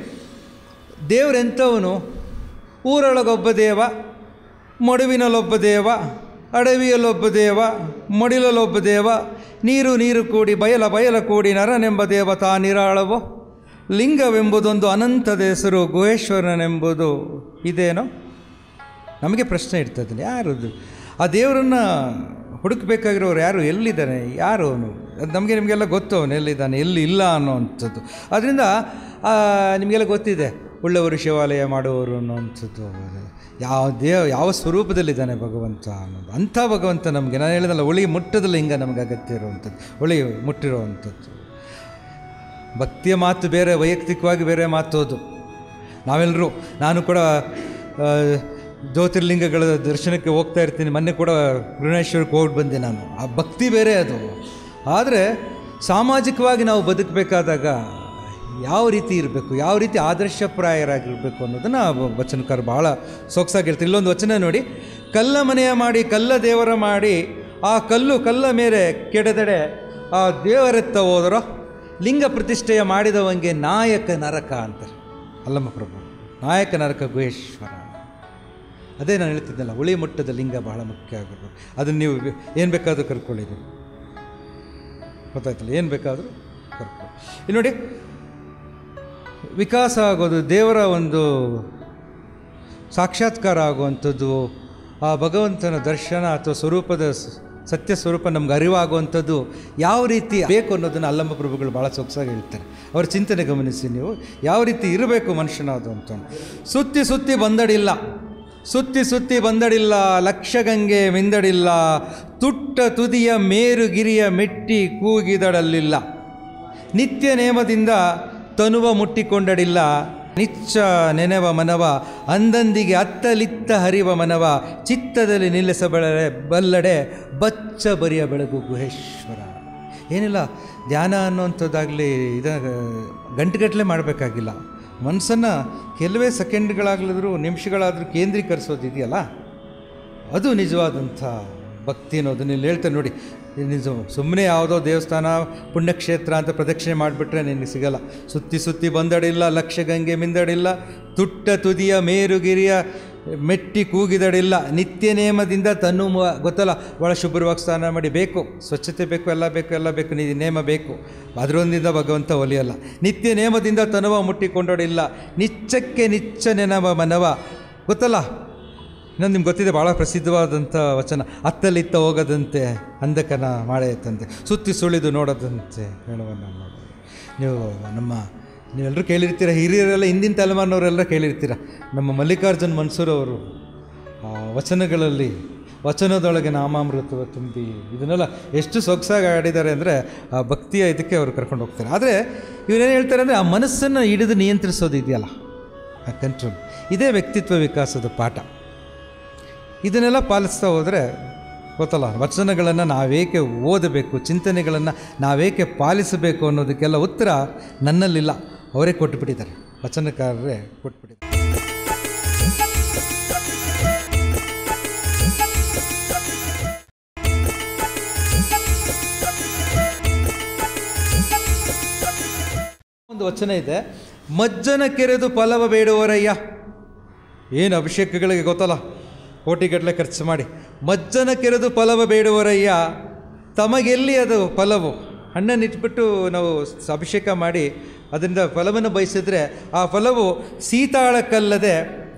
ದೇವರೆಂಥವನು ಊರೊಳಗೊಬ್ಬ ದೇವ ಮಡುವಿನಲ್ಲೊಬ್ಬ ದೇವ ಅಡವಿಯಲ್ಲೊಬ್ಬ ದೇವ ಮಡಿಲಲ್ಲೊಬ್ಬ ದೇವ ನೀರು ನೀರು ಕೂಡಿ ಬಯಲ ಬಯಲ ಕೂಡಿ ನರನೆಂಬ ದೇವ ತಾನಿರಾಳವೋ ಲಿಂಗವೆಂಬುದೊಂದು ಅನಂತದ ಹೆಸರು ಗುಹೇಶ್ವರನೆಂಬುದು ಇದೇನೋ ನಮಗೆ ಪ್ರಶ್ನೆ ಇರ್ತದೆ ಯಾರು ಅದು ಆ ದೇವರನ್ನು ಹುಡುಕಬೇಕಾಗಿರೋರು ಯಾರು ಎಲ್ಲಿದ್ದಾನೆ ಯಾರು ಅವನು ಅದು ನಮಗೆ ನಿಮಗೆಲ್ಲ ಗೊತ್ತು ಅವನು ಎಲ್ಲಿದ್ದಾನೆ ಎಲ್ಲಿ ಇಲ್ಲ ಅನ್ನೋವಂಥದ್ದು ಅದರಿಂದ ಆ, ನಿಮಗೆಲ್ಲ ಗೊತ್ತಿದೆ ಉಳ್ಳವರು ಶಿವಾಲಯ ಮಾಡುವವರು ಅನ್ನೋವಂಥದ್ದು ಯಾವ ದೇವ ಯಾವ ಸ್ವರೂಪದಲ್ಲಿದ್ದಾನೆ ಭಗವಂತ ಅನ್ನೋದು ಅಂಥ ಭಗವಂತ ನಮಗೆ ನಾನು ಹೇಳಿದಲ್ಲ ಉಳಿ ಮುಟ್ಟದ ಲಿಂಗ ನಮಗೆ ಅಗತ್ಯ ಇರುವಂಥದ್ದು ಉಳಿ ಮುಟ್ಟಿರುವಂಥದ್ದು ಭಕ್ತಿಯ ಮಾತು ಬೇರೆ ವೈಯಕ್ತಿಕವಾಗಿ ಬೇರೆ ಮಾತು ಅದು ನಾವೆಲ್ಲರೂ ನಾನು ಕೂಡ ಆ, ಜ್ಯೋತಿರ್ಲಿಂಗಗಳ ದರ್ಶನಕ್ಕೆ ಹೋಗ್ತಾ ಇರ್ತೀನಿ ಮೊನ್ನೆ ಕೂಡ ಗೃಹೇಶ್ವರಕ್ಕೆ ಹೋಗಿ ಬಂದೆ ನಾನು ಆ ಭಕ್ತಿ ಬೇರೆ ಅದು ಆದರೆ ಸಾಮಾಜಿಕವಾಗಿ ನಾವು ಬದುಕಬೇಕಾದಾಗ ಯಾವ ರೀತಿ ಇರಬೇಕು ಯಾವ ರೀತಿ ಆದರ್ಶಪ್ರಾಯರಾಗಿರಬೇಕು ಅನ್ನೋದನ್ನು ವ- ವಚನಕಾರ ಭಾಳ ಸೊಗಸಾಗಿ ಹೇಳ್ತಾರೆ ಇಲ್ಲೊಂದು ವಚನ ನೋಡಿ ಕಲ್ಲ ಮನೆಯ ಮಾಡಿ ಕಲ್ಲ ದೇವರ ಮಾಡಿ ಆ ಕಲ್ಲು ಕಲ್ಲ ಮೇಲೆ ಕೆಡದಡೆ ಆ ದೇವರೆತ್ತ ಹೋದರೋ ಲಿಂಗ ಪ್ರತಿಷ್ಠೆಯ ಮಾಡಿದವಂಗೆ ನಾಯಕ ನರಕ ಅಂತಾರೆ ಅಲ್ಲಮ್ಮ ಪ್ರಭು ನಾಯಕ ನರಕ ಗುಹೇಶ್ವರ ಅದೇ ನಾನು ಹೇಳ್ತಿದ್ದೆನಲ್ಲ ಉಳಿ ಮುಟ್ಟದ ಲಿಂಗ ಬಹಳ ಮುಖ್ಯ ಆಗಿರ್ಬೇಕು ಅದನ್ನು ನೀವು ಏನು ಬೇಕಾದರೂ ಕರ್ಕೊಳ್ಳಿ ನೀವು ಗೊತ್ತಾಯ್ತಲ್ಲ ಏನು ಬೇಕಾದರೂ ಕರ್ಕೊಳ್ಳಿ ಇಲ್ಲಿ ನೋಡಿ ವಿಕಾಸ ಆಗೋದು ದೇವರ ಒಂದು ಸಾಕ್ಷಾತ್ಕಾರ ಆಗುವಂಥದ್ದು ಆ ಭಗವಂತನ ದರ್ಶನ ಅಥವಾ ಸ್ವರೂಪದ ಸ- ಸತ್ಯ ಸ್ವರೂಪ ನಮ್ಗೆ ಅರಿವಾಗುವಂಥದ್ದು ಯಾವ ರೀತಿ ಬೇಕು ಅನ್ನೋದನ್ನು ಅಲ್ಲಮ್ಮ ಪ್ರಭುಗಳು ಭಾಳ ಸೊಗಸಾಗಿ ಹೇಳ್ತಾರೆ ಅವರ ಚಿಂತನೆ ಗಮನಿಸಿ ನೀವು ಯಾವ ರೀತಿ ಇರಬೇಕು ಮನುಷ್ಯನಾದು ಅಂತ ಸುತ್ತಿ ಸುತ್ತಿ ಬಂದಡಿಲ್ಲ ಸುತ್ತಿ ಸುತ್ತಿ ಬಂದಡಿಲ್ಲ ಲಕ್ಷಗಂಗೆ ಮಿಂದಡಿಲ್ಲ ತುಟ್ಟ ತುದಿಯ ಮೇರುಗಿರಿಯ ಮೆಟ್ಟಿ ಕೂಗಿದಡಲಿಲ್ಲ ನಿತ್ಯ ನೇಮದಿಂದ ತನುವ ಮುಟ್ಟಿಕೊಂಡಡಿಲ್ಲ ನಿಚ್ಚ ನೆನೆವ ಮನವ ಅಂದಂದಿಗೆ ಅತ್ತಲಿತ್ತ ಹರಿವ ಮನವ ಚಿತ್ತದಲ್ಲಿ ನಿಲ್ಲಿಸಬಳೆ ಬಲ್ಲಡೆ ಬಚ್ಚ ಬರಿಯ ಬೆಳಗು ಗುಹೇಶ್ವರ ಏನಿಲ್ಲ ಧ್ಯಾನ ಅನ್ನುವಂಥದ್ದಾಗಲಿ ಇದ ಗಂಟೆಗಟ್ಟಲೆ ಮಾಡಬೇಕಾಗಿಲ್ಲ ಮನಸ್ಸನ್ನು ಕೆಲವೇ ಸೆಕೆಂಡ್ಗಳಾಗಲಿದ್ರು ನಿಮಿಷಗಳಾದರೂ ಕೇಂದ್ರೀಕರಿಸೋದು ಇದೆಯಲ್ಲ ಅದು ನಿಜವಾದಂಥ ಭಕ್ತಿ ಅನ್ನೋದನ್ನ ಇಲ್ಲಿ ಹೇಳ್ತಾರೆ ನೋಡಿ ನಿಜ ಸುಮ್ಮನೆ ಯಾವುದೋ ದೇವಸ್ಥಾನ ಪುಣ್ಯಕ್ಷೇತ್ರ ಅಂತ ಪ್ರದಕ್ಷಿಣೆ ಮಾಡಿಬಿಟ್ರೆ ನಿನಗೆ ಸಿಗಲ್ಲ ಸುತ್ತಿ ಸುತ್ತಿ ಬಂದಡಿಲ್ಲ ಲಕ್ಷ ಗಂಗೆ ಮಿಂದಡಿಲ್ಲ ತುಟ್ಟ ತುದಿಯ ಮೇರುಗಿರಿಯ ಮೆಟ್ಟಿ ಕೂಗಿದಡಿಲ್ಲ ನಿತ್ಯ ನೇಮದಿಂದ ತನ್ನು ಮ- ಗೊತ್ತಲ್ಲ ಭಾಳ ಶುಭ್ರವಾಗಿ ಸ್ನಾನ ಮಾಡಿ ಬೇಕು ಸ್ವಚ್ಛತೆ ಬೇಕು ಎಲ್ಲ ಬೇಕು ಎಲ್ಲ ಬೇಕು ನೀ ನೇಮ ಬೇಕು ಅದರೊಂದಿದ ಭಗವಂತ ಒಲಿಯಲ್ಲ ನಿತ್ಯ ನೇಮದಿಂದ ತನುವ ಮುಟ್ಟಿಕೊಂಡೋಡಿಲ್ಲ ನಿಚ್ಚಕ್ಕೆ ನಿಚ್ಚ ನೆನವ ಮನವ ಗೊತ್ತಲ್ಲ ಇನ್ನೊಂದು ನಿಮ್ಗೆ ಗೊತ್ತಿದೆ ಭಾಳ ಪ್ರಸಿದ್ಧವಾದಂಥ ವಚನ ಅತ್ತಲಿತ್ತ ಹೋಗದಂತೆ ಅಂಧಕನ ಮಾಡೆಯತ್ತಂತೆ ಸುತ್ತಿ ಸುಳಿದು ನೋಡದಂತೆ ಹೇಳುವನ್ನ ನೋಡು ನೀವು ನಮ್ಮ ನೀವೆಲ್ಲರೂ ಕೇಳಿರ್ತೀರ ಹಿರಿಯರೆಲ್ಲ ಹಿಂದಿನ ತಲೆಮಾರಿನವರೆಲ್ಲ ಕೇಳಿರ್ತೀರ ನಮ್ಮ ಮಲ್ಲಿಕಾರ್ಜುನ್ ಮನ್ಸೂರ್ ಅವರು ಆ ವಚನಗಳಲ್ಲಿ ವಚನದೊಳಗೆ ನಾಮಾಮೃತವ ತುಂಬಿ ಇದನ್ನೆಲ್ಲ ಎಷ್ಟು ಸೊಗಸಾಗಿ ಆಡಿದ್ದಾರೆ ಅಂದರೆ ಆ ಭಕ್ತಿಯ ಇದಕ್ಕೆ ಅವರು ಕರ್ಕೊಂಡು ಹೋಗ್ತಾರೆ ಆದರೆ ಇವರೇನು ಹೇಳ್ತಾರೆ ಅಂದರೆ ಆ ಮನಸ್ಸನ್ನು ಹಿಡಿದು ನಿಯಂತ್ರಿಸೋದು ಇದೆಯಲ್ಲ ಆ ಕಂಟ್ರೋಲ್ ಇದೇ ವ್ಯಕ್ತಿತ್ವ ವಿಕಾಸದ ಪಾಠ ಇದನ್ನೆಲ್ಲ ಪಾಲಿಸ್ತಾ ಹೋದರೆ ಗೊತ್ತಲ್ಲ ವಚನಗಳನ್ನು ನಾವೇಕೆ ಓದಬೇಕು ಚಿಂತನೆಗಳನ್ನು ನಾವೇಕೆ ಪಾಲಿಸಬೇಕು ಅನ್ನೋದಕ್ಕೆಲ್ಲ ಉತ್ತರ ನನ್ನಲ್ಲಿಲ್ಲ ಅವರೇ ಕೊಟ್ಟುಬಿಟ್ಟಿದ್ದಾರೆ ವಚನಕಾರರೇ ಕೊಟ್ಬಿಟ್ಟಿದ್ದಾರೆ ಒಂದು ವಚನ ಇದೆ ಮಜ್ಜನ ಕೆರೆದು ಫಲವ ಬೇಡುವರಯ್ಯ ಏನು ಅಭಿಷೇಕಗಳಿಗೆ ಗೊತ್ತಲ್ಲ ಕೋಟಿಗಟ್ಟಲೆ ಖರ್ಚು ಮಾಡಿ ಮಜ್ಜನ ಕೆರೆದು ಫಲವ ಬೇಡುವರಯ್ಯ ತಮಗೆಲ್ಲಿ ಅದು ಫಲವು ಹಣ್ಣನ್ನು ಇಟ್ಬಿಟ್ಟು ನಾವು ಸ- ಅಭಿಷೇಕ ಮಾಡಿ ಅದರಿಂದ ಫಲವನ್ನು ಬಯಸಿದ್ರೆ ಆ ಫಲವು ಸೀತಾಳಕ್ಕಲ್ಲದೆ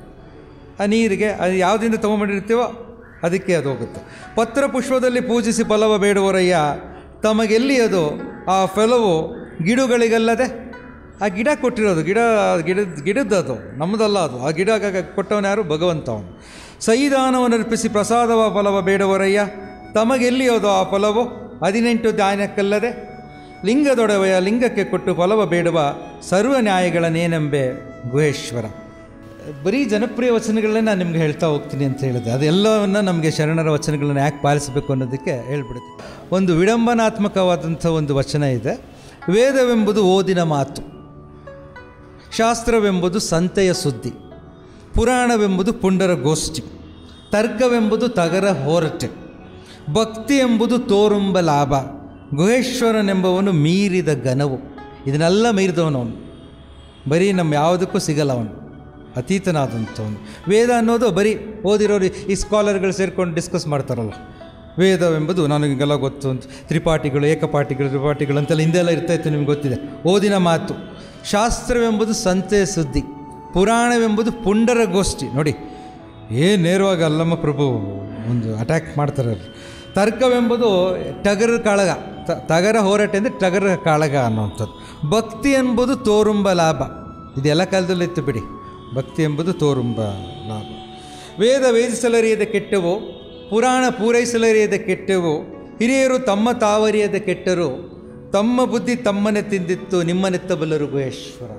ಆ ನೀರಿಗೆ ಅದು ಯಾವುದರಿಂದ ತೊಗೊಂಬಂದಿರ್ತೀವೋ ಅದಕ್ಕೆ ಅದು ಹೋಗುತ್ತೆ ಪತ್ರ ಪುಷ್ಪದಲ್ಲಿ ಪೂಜಿಸಿ ಫಲವ ಬೇಡುವರಯ್ಯ ತಮಗೆಲ್ಲಿ ಅದು ಆ ಫಲವು ಗಿಡಗಳಿಗಲ್ಲದೆ ಆ ಗಿಡ ಕೊಟ್ಟಿರೋದು ಗಿಡ ಗಿಡದ ಗಿಡದ್ದು ಅದು ನಮ್ಮದಲ್ಲ ಅದು ಆ ಗಿಡ ಕೊಟ್ಟವನು ಯಾರು ಭಗವಂತ ಅವನು ಸೈದಾನವನ್ನರ್ಪಿಸಿ ಪ್ರಸಾದವ ಫಲವ ಬೇಡವರಯ್ಯ ತಮಗೆಲ್ಲಿ ಅದು ಆ ಫಲವು ಹದಿನೆಂಟು ಧಾನ್ಯಕ್ಕಲ್ಲದೆ ಲಿಂಗದೊಡವೆಯ ಲಿಂಗಕ್ಕೆ ಕೊಟ್ಟು ಫಲವ ಬೇಡುವ ಸರ್ವ ನ್ಯಾಯಗಳನ್ನೇನೆಂಬೆ ಗುಹೇಶ್ವರ ಬರೀ ಜನಪ್ರಿಯ ವಚನಗಳನ್ನೇ ನಾನು ನಿಮ್ಗೆ ಹೇಳ್ತಾ ಹೋಗ್ತೀನಿ ಅಂತ ಹೇಳಿದೆ ಅದೆಲ್ಲವನ್ನ ನಮಗೆ ಶರಣರ ವಚನಗಳನ್ನು ಯಾಕೆ ಪಾಲಿಸಬೇಕು ಅನ್ನೋದಕ್ಕೆ ಹೇಳ್ಬಿಡುತ್ತೆ ಒಂದು ವಿಡಂಬನಾತ್ಮಕವಾದಂಥ ಒಂದು ವಚನ ಇದೆ ವೇದವೆಂಬುದು ಓದಿನ ಮಾತು ಶಾಸ್ತ್ರವೆಂಬುದು ಸಂತೆಯ ಸುದ್ದಿ ಪುರಾಣವೆಂಬುದು ಪುಂಡರ ಗೋಷ್ಠಿ ತರ್ಕವೆಂಬುದು ತಗರ ಹೋರಟೆ ಭಕ್ತಿ ಎಂಬುದು ತೋರುಂಬ ಲಾಭ ಗುಹೇಶ್ವರನೆಂಬವನು ಮೀರಿದ ಘನವು ಇದನ್ನೆಲ್ಲ ಮೀರಿದವನು ಅವನು ಬರೀ ನಮ್ಮ ಯಾವುದಕ್ಕೂ ಸಿಗಲ್ಲ ಅವನು ಅತೀತನಾದಂಥವನು ವೇದ ಅನ್ನೋದು ಬರೀ ಓದಿರೋರು ಈ ಸ್ಕಾಲರ್ಗಳು ಸೇರ್ಕೊಂಡು ಡಿಸ್ಕಸ್ ಮಾಡ್ತಾರಲ್ಲ ವೇದವೆಂಬುದು ನನಗೆಲ್ಲ ಗೊತ್ತು ಅಂತ ತ್ರಿಪಾಠಿಗಳು ಏಕಪಾಠಿಗಳು ತ್ರಿಪಾಠಿಗಳು ಅಂತೆಲ್ಲ ಹಿಂದೆಲ್ಲ ಇರ್ತಾಯಿತ್ತು ನಿಮ್ಗೆ ಗೊತ್ತಿದೆ ಓದಿನ ಮಾತು ಶಾಸ್ತ್ರವೆಂಬುದು ಸಂತೆಯ ಸುದ್ದಿ ಪುರಾಣವೆಂಬುದು ಪುಂಡರ ಗೋಷ್ಠಿ ನೋಡಿ ಏನು ನೇರವಾಗಿ ಅಲ್ಲಮ್ಮ ಪ್ರಭು ಒಂದು ಅಟ್ಯಾಕ್ ಮಾಡ್ತಾರೆ ಅವ್ರು. ತರ್ಕವೆಂಬುದು ಟಗರ ಕಾಳಗ ತ- ತಗರ ಹೋರಾಟ ಅಂದರೆ ಟಗರ ಕಾಳಗ ಅನ್ನುವಂಥದ್ದು ಭಕ್ತಿ ಎಂಬುದು ತೋರುಂಬ ಲಾಭ ಇದೆಲ್ಲ ಕಾಲದಲ್ಲಿ ಇತ್ತು ಬಿಡಿ ಭಕ್ತಿ ಎಂಬುದು ತೋರುಂಬ ಲಾಭ ವೇದ ವೇದಿಸಲರಿಯದ ಕೆಟ್ಟವು ಪುರಾಣ ಪೂರೈಸಲರಿಯದ ಕೆಟ್ಟವು ಹಿರಿಯರು ತಮ್ಮ ತಾವರಿಯದ ಕೆಟ್ಟರು ತಮ್ಮ ಬುದ್ಧಿ ತಮ್ಮನೆ ತಿಂದಿತ್ತು ನಿಮ್ಮನೆತ್ತಬಲ್ಲರು ಗುಹೇಶ್ವರ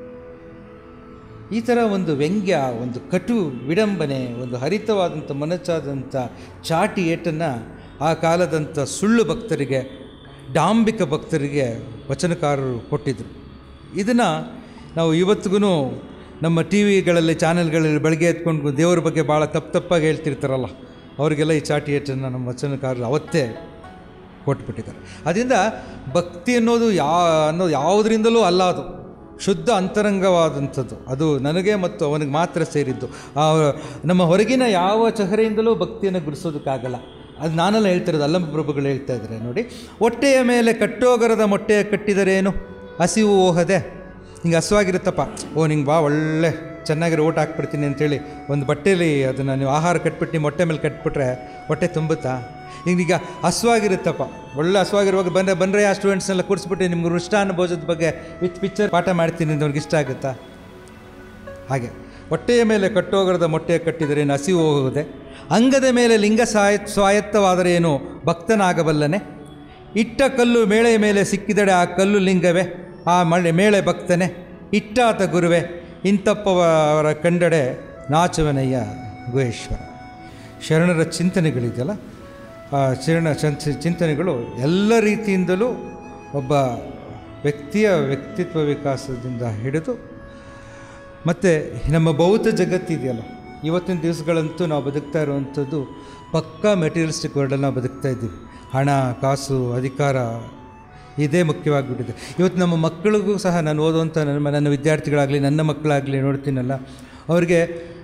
ಈ ಥರ ಒಂದು ವ್ಯಂಗ್ಯ ಒಂದು ಕಟು ವಿಡಂಬನೆ ಒಂದು ಹರಿತವಾದಂಥ ಮನಸ್ಸಾದಂಥ ಚಾಟಿ ಏಟನ್ನು ಆ ಕಾಲದಂಥ ಸುಳ್ಳು ಭಕ್ತರಿಗೆ ಡಾಂಬಿಕ ಭಕ್ತರಿಗೆ ವಚನಕಾರರು ಕೊಟ್ಟಿದ್ದರು ಇದನ್ನು ನಾವು ಇವತ್ತಿಗೂ ನಮ್ಮ ಟಿ ವಿಗಳಲ್ಲಿ ಚಾನೆಲ್ಗಳಲ್ಲಿ ಬೆಳಗ್ಗೆ ಎತ್ಕೊಂಡು ದೇವರ ಬಗ್ಗೆ ಭಾಳ ತಪ್ಪು ತಪ್ಪಾಗಿ ಹೇಳ್ತಿರ್ತಾರಲ್ಲ ಅವರಿಗೆಲ್ಲ ಈ ಚಾಟಿ ಏಟನ್ನು ನಮ್ಮ ವಚನಕಾರರು ಅವತ್ತೇ ಕೊಟ್ಬಿಟ್ಟಿದ್ದಾರೆ ಅದರಿಂದ ಭಕ್ತಿ ಅನ್ನೋದು ಯಾ ಅನ್ನೋದು ಯಾವುದರಿಂದಲೂ ಅಲ್ಲ ಅದು ಶುದ್ಧ ಅಂತರಂಗವಾದಂಥದ್ದು ಅದು ನನಗೆ ಮತ್ತು ಅವನಿಗೆ ಮಾತ್ರ ಸೇರಿದ್ದು ಆ ನಮ್ಮ ಹೊರಗಿನ ಯಾವ ಚಹರೆಯಿಂದಲೂ ಭಕ್ತಿಯನ್ನು ಗುರುಸೋದಕ್ಕಾಗಲ್ಲ ಅದು ನಾನೆಲ್ಲ ಹೇಳ್ತಿರೋದು ಅಲ್ಲಮ್ಮ ಪ್ರಭುಗಳು ಹೇಳ್ತಾ ಇದ್ದಾರೆ ನೋಡಿ ಹೊಟ್ಟೆಯ ಮೇಲೆ ಕಟ್ಟೋಗರದ ಮೊಟ್ಟೆಯ ಕಟ್ಟಿದರೇನು ಹಸಿವು ಓಹದೆ ಹಿಂಗೆ ಹಸುವಾಗಿರುತ್ತಪ್ಪ ಓ ನಿಂಗೆ ಬಾ ಒಳ್ಳೆ ಚೆನ್ನಾಗಿರೋ ಊಟ ಹಾಕ್ಬಿಡ್ತೀನಿ ಅಂತೇಳಿ ಒಂದು ಬಟ್ಟೆಯಲ್ಲಿ ಅದನ್ನು ನೀವು ಆಹಾರ ಕಟ್ಬಿಟ್ಟು ನಿಮ್ಮ ಹೊಟ್ಟೆ ಮೇಲೆ ಕಟ್ಬಿಟ್ರೆ ಹೊಟ್ಟೆ ತುಂಬುತ್ತಾ ಈಗ ಹಸುವಾಗಿರುತ್ತಪ್ಪ ಒಳ್ಳೆ ಹಸುವಾಗಿರುವಾಗ ಬಂದರೆ ಬಂದರೆ ಆ ಸ್ಟೂಡೆಂಟ್ಸ್ನೆಲ್ಲ ಕೂರಿಸ್ಬಿಟ್ಟು ನಿಮ್ಗೆ ಮೃಷ್ಟಾನ್ನ ಭೋಜದ ಬಗ್ಗೆ ವಿತ್ ಪಿಕ್ಚರ್ ಪಾಠ ಮಾಡ್ತೀನಿ ಅಂತ ಅವ್ರಿಗೆ ಇಷ್ಟ ಆಗುತ್ತಾ ಹಾಗೆ ಹೊಟ್ಟೆಯ ಮೇಲೆ ಕಟ್ಟೋಗರದ ಮೊಟ್ಟೆ ಕಟ್ಟಿದರೆ ಹಸಿವು ಹೋಗುವುದೇ ಅಂಗದ ಮೇಲೆ ಲಿಂಗ ಸಾಯ ಸ್ವಾಯತ್ತವಾದರೆ ಏನು ಭಕ್ತನಾಗಬಲ್ಲನೆ ಇಟ್ಟ ಕಲ್ಲು ಮೇಳೆಯ ಮೇಲೆ ಸಿಕ್ಕಿದಡೆ ಆ ಕಲ್ಲು ಲಿಂಗವೇ ಆ ಮಳೆ ಮೇಳೆ ಭಕ್ತನೇ ಇಟ್ಟಾತ ಗುರುವೆ ಇಂತಪ್ಪವರ ಕಂಡಡೆ ನಾಚವನಯ್ಯ ಗುಹೇಶ್ವರ ಶರಣರ ಚಿಂತನೆಗಳಿದೆಯಲ್ಲ ಆ ಶರಣ ಚಂಚ ಚಿಂತನೆಗಳು ಎಲ್ಲ ರೀತಿಯಿಂದಲೂ ಒಬ್ಬ ವ್ಯಕ್ತಿಯ ವ್ಯಕ್ತಿತ್ವ ವಿಕಾಸದಿಂದ ಹಿಡಿದು ಮತ್ತು ನಮ್ಮ ಭೌತ ಜಗತ್ತಿದೆಯಲ್ಲ ಇವತ್ತಿನ ದಿವಸಗಳಂತೂ ನಾವು ಬದುಕ್ತಾ ಇರುವಂಥದ್ದು ಪಕ್ಕಾ ಮೆಟೀರಿಯಲಿಸ್ಟಿಕ್ ವರ್ಲ್ಡಲ್ಲಿ ನಾವು ಬದುಕ್ತಾ ಇದ್ದೀವಿ ಹಣ ಕಾಸು ಅಧಿಕಾರ ಇದೇ ಮುಖ್ಯವಾಗಿಬಿಟ್ಟಿದೆ ಇವತ್ತು ನಮ್ಮ ಮಕ್ಕಳಿಗೂ ಸಹ ನಾನು ಓದುವಂಥ ನನ್ನ ನನ್ನ ವಿದ್ಯಾರ್ಥಿಗಳಾಗಲಿ ನನ್ನ ಮಕ್ಕಳಾಗಲಿ ನೋಡ್ತೀನಲ್ಲ ಅವ್ರಿಗೆ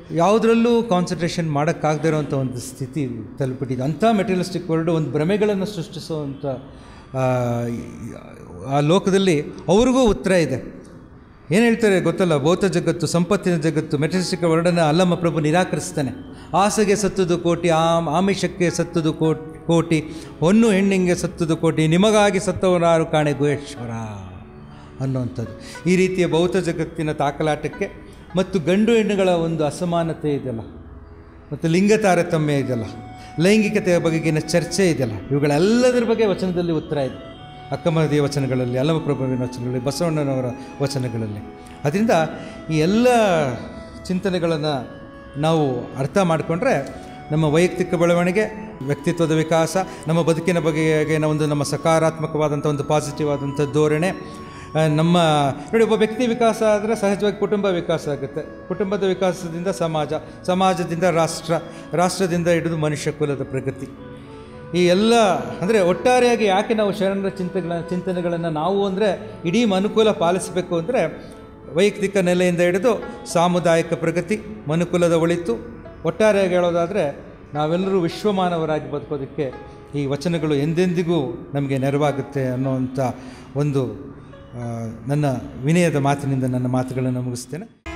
ಯಾವುದರಲ್ಲೂ ಕಾನ್ಸಂಟ್ರೇಷನ್ ಮಾಡೋಕ್ಕಾಗದೇ ಇರೋವಂಥ ಒಂದು ಸ್ಥಿತಿ ತಲುಪಿಟ್ಟಿದೆ ಅಂಥ ಮೆಟೀರಿಯಲಿಸ್ಟಿಕ್ ವರ್ಲ್ಡ್ ಒಂದು ಭ್ರಮೆಗಳನ್ನು ಸೃಷ್ಟಿಸುವಂಥ ಆ, ಆ ಲೋಕದಲ್ಲಿ ಅವ್ರಿಗೂ ಉತ್ತರ ಇದೆ ಏನು ಹೇಳ್ತಾರೆ ಗೊತ್ತಲ್ಲ ಭೌತ ಜಗತ್ತು ಸಂಪತ್ತಿನ ಜಗತ್ತು ಮೆಟಲಿಸ್ಟಿಕ್ ವರ್ಡನ್ನು ಅಲ್ಲಮ್ಮ ಪ್ರಭು ನಿರಾಕರಿಸ್ತಾನೆ ಆಸೆಗೆ ಸತ್ತುದು ಕೋಟಿ ಆಮ್ ಆಮಿಷಕ್ಕೆ ಸತ್ತುದು ಕೋಟಿ ಕೋಟಿ ಹೊನ್ನು ಹೆಣ್ಣಿಂಗೆ ಸತ್ತುದು ಕೋಟಿ ನಿಮಗಾಗಿ ಸತ್ತವರಾರು ಕಾಣೆ ಗುಹೇಶ್ವರ ಅನ್ನುವಂಥದ್ದು ಈ ರೀತಿಯ ಭೌತ ಜಗತ್ತಿನ ತಾಕಲಾಟಕ್ಕೆ ಮತ್ತು ಗಂಡು ಹೆಣ್ಣುಗಳ ಒಂದು ಅಸಮಾನತೆ ಇದೆಯಲ್ಲ ಮತ್ತು ಲಿಂಗ ತಾರತಮ್ಯ ಇದೆಯಲ್ಲ ಲೈಂಗಿಕತೆಯ ಬಗೆಗಿನ ಚರ್ಚೆ ಇದೆಯಲ್ಲ ಇವುಗಳೆಲ್ಲದರ ಬಗ್ಗೆ ವಚನದಲ್ಲಿ ಉತ್ತರ ಇದೆ ಅಕ್ಕಮಹದಿಯ ವಚನಗಳಲ್ಲಿ ಅಲ್ಲಮಪ್ರಭುವಿನ ವಚನಗಳಲ್ಲಿ ಬಸವಣ್ಣನವರ ವಚನಗಳಲ್ಲಿ ಅದರಿಂದ ಈ ಎಲ್ಲ ಚಿಂತನೆಗಳನ್ನು ನಾವು ಅರ್ಥ ಮಾಡಿಕೊಂಡ್ರೆ ನಮ್ಮ ವೈಯಕ್ತಿಕ ಬೆಳವಣಿಗೆ ವ್ಯಕ್ತಿತ್ವದ ವಿಕಾಸ ನಮ್ಮ ಬದುಕಿನ ಬಗೆಗಿನ ಒಂದು ನಮ್ಮ ಸಕಾರಾತ್ಮಕವಾದಂಥ ಒಂದು ಪಾಸಿಟಿವ್ ಆದಂಥ ಧೋರಣೆ ಆ, ನಮ್ಮ ನೋಡಿ ಒಬ್ಬ ವ್ಯಕ್ತಿ ವಿಕಾಸ ಆದರೆ ಸಹಜವಾಗಿ ಕುಟುಂಬ ವಿಕಾಸ ಆಗುತ್ತೆ ಕುಟುಂಬದ ವಿಕಾಸದಿಂದ ಸಮಾಜ ಸಮಾಜದಿಂದ ರಾಷ್ಟ್ರ ರಾಷ್ಟ್ರದಿಂದ ಹಿಡಿದು ಮನುಷ್ಯ ಕುಲದ ಪ್ರಗತಿ ಈ ಎಲ್ಲ ಅಂದರೆ ಒಟ್ಟಾರೆಯಾಗಿ ಯಾಕೆ ನಾವು ಶರಣರ ಚಿಂತೆಗಳ ಚಿಂತನೆಗಳನ್ನು ನಾವು ಅಂದರೆ ಇಡೀ ಮನುಕುಲ ಪಾಲಿಸಬೇಕು ಅಂದರೆ ವೈಯಕ್ತಿಕ ನೆಲೆಯಿಂದ ಹಿಡಿದು ಸಾಮುದಾಯಿಕ ಪ್ರಗತಿ ಮನುಕುಲದ ಒಳಿತು ಒಟ್ಟಾರೆಯಾಗಿ ಹೇಳೋದಾದರೆ ನಾವೆಲ್ಲರೂ ವಿಶ್ವಮಾನವರಾಗಿ ಬದುಕೋದಕ್ಕೆ ಈ ವಚನಗಳು ಎಂದೆಂದಿಗೂ ನಮಗೆ ನೆರವಾಗುತ್ತೆ ಅನ್ನೋವಂಥ ಒಂದು ಆ, ನನ್ನ ವಿನಯದ ಮಾತಿನಿಂದ ನನ್ನ ಮಾತುಗಳನ್ನು ಮುಗಿಸ್ತೇನೆ